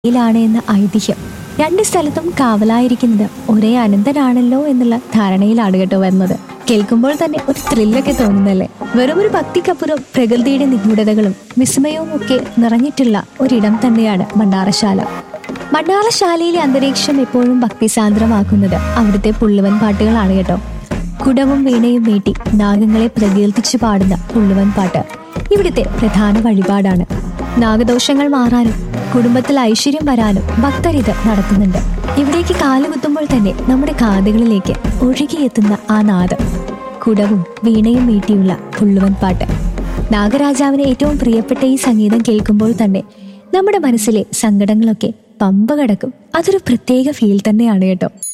യിലാണ് എന്ന ഐതിഹ്യം രണ്ട് സ്ഥലത്തും കാവലായിരിക്കുന്നത് ഒരേ അനന്തനാണല്ലോ എന്നുള്ള ധാരണയിലാണ് കേട്ടോ വരുന്നത് കേൾക്കുമ്പോൾ തന്നെ ഒരു ത്രില്ലൊക്കെ തോന്നുന്നല്ലേ വെറും ഒരു ഭക്തിക്കപ്പുറം പ്രകൃതിയുടെ നിഗൂഢതകളും വിസ്മയവും ഒക്കെ നിറഞ്ഞിട്ടുള്ള ഒരിടം തന്നെയാണ് മണ്ണാറശാല മണ്ണാറശാലയിലെ അന്തരീക്ഷം എപ്പോഴും ഭക്തിസാന്ദ്രമാക്കുന്നത് അവിടുത്തെ പുള്ളുവൻ പാട്ടുകളാണ് കേട്ടോ കുടവും വീണയും നീട്ടി നാഗങ്ങളെ പ്രകീർത്തിച്ചു പാടുന്ന പുള്ളുവൻ പാട്ട് ഇവിടുത്തെ പ്രധാന വഴിപാടാണ് നാഗദോഷങ്ങൾ മാറാനും കുടുംബത്തിൽ ഐശ്വര്യം വരാനും ഭക്തരിത് നടത്തുന്നുണ്ട് ഇവിടേക്ക് കാലുകുത്തുമ്പോൾ തന്നെ നമ്മുടെ കാതുകളിലേക്ക് ഒഴുകിയെത്തുന്ന ആ നാദം കുടവും വീണയും വീട്ടിയുള്ള പുള്ളുവൻ പാട്ട് നാഗരാജാവിന് ഏറ്റവും പ്രിയപ്പെട്ട ഈ സംഗീതം കേൾക്കുമ്പോൾ തന്നെ നമ്മുടെ മനസ്സിലെ സങ്കടങ്ങളൊക്കെ പമ്പ കടക്കും അതൊരു പ്രത്യേക ഫീൽ തന്നെയാണ് കേട്ടോ